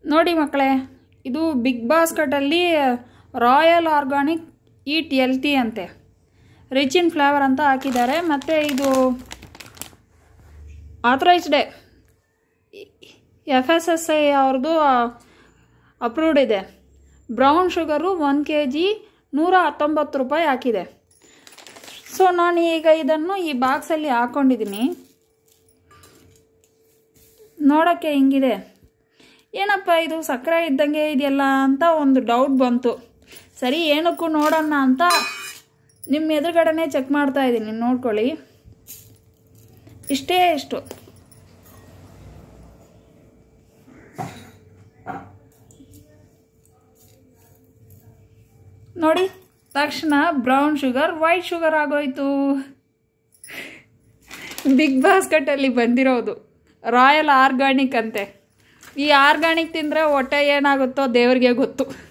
ನೋಡಿ ಮಕ್ಕಳೇ ಇದು ಬಿಗ್ ಬಾಸ್ಕೆಟಲ್ಲಿ ರಾಯಲ್ ಆರ್ಗಾನಿಕ್ ಈಟ್ ಎಲ್ತಿ ಅಂತೆ ರಿಚ್ ಇನ್ ಫ್ಲೇವರ್ ಅಂತ ಹಾಕಿದ್ದಾರೆ ಮತ್ತು ಇದು ಆಥರೈಸ್ಡೆ ಎಫ್ ಎಸ್ ಎಸ್ ಐ ಅವ್ರದ್ದು ಅಪ್ರೂವ್ಡ್ ಇದೆ ಬ್ರೌನ್ ಶುಗರು ಒಂದು ಕೆ ಜಿ ನೂರ ಹತ್ತೊಂಬತ್ತು ರೂಪಾಯಿ ಹಾಕಿದೆ ಸೊ ನಾನು ಈಗ ಇದನ್ನು ಈ ಬಾಕ್ಸಲ್ಲಿ ಹಾಕ್ಕೊಂಡಿದ್ದೀನಿ ನೋಡೋಕ್ಕೆ ಹಿಂಗಿದೆ ಏನಪ್ಪ ಇದು ಸಕ್ಕರೆ ಇದ್ದಂಗೆ ಇದೆಯಲ್ಲ ಅಂತ ಒಂದು ಡೌಟ್ ಬಂತು ಸರಿ ಏನಕ್ಕೂ ನೋಡೋಣ ಅಂತ ನಿಮ್ಮ ಎದುರುಗಡೆನೇ ಚೆಕ್ ಮಾಡ್ತಾ ಇದ್ದೀನಿ ನೋಡ್ಕೊಳ್ಳಿ ಇಷ್ಟೇ ಇಷ್ಟು ನೋಡಿ ತಕ್ಷಣ ಬ್ರೌನ್ ಶುಗರ್ ವೈಟ್ ಶುಗರ್ ಆಗೋಯ್ತು ಬಿಗ್ ಬಾಸ್ಕೆಟಲ್ಲಿ ಬಂದಿರೋದು ರಾಯಲ್ ಆರ್ಗಾನಿಕ್ ಅಂತೆ ಈ ಆರ್ಗಾನಿಕ್ ತಿಂದರೆ ಹೊಟ್ಟೆ ಏನಾಗುತ್ತೋ ದೇವ್ರಿಗೆ ಗೊತ್ತು